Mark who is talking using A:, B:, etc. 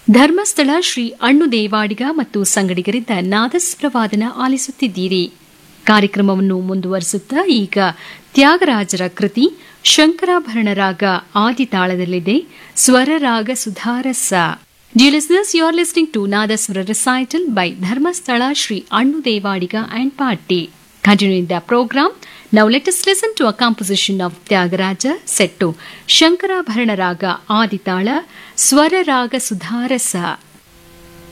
A: ಧರ್ಮಸ್ಥಳ ಶ್ರೀ ಅಣ್ಣು ದೇವಾಡಿಗ ಮತ್ತು ಸಂಗಡಿಗರಿದ್ದ ನಾದಸ್ವರವಾದನ ಆಲಿಸುತ್ತಿದ್ದೀರಿ ಕಾರ್ಯಕ್ರಮವನ್ನು ಮುಂದುವರಿಸುತ್ತಾ ಈಗ ತ್ಯಾಗರಾಜರ ಕೃತಿ ಶಂಕರಾಭರಣ ರಾಗ ಆದಿತಾಳದಲ್ಲಿದೆ ಸ್ವರರಾಗ ಸುಧಾರಸ Dear listeners, you are listening to Nadaswara recital by Dharmasthala Sri Annu Devadiga and Party. Continuing the program, now let us listen to a composition of Tyagaraja set to Shankarabharana Raga Aditala Swara Raga Sudharasa.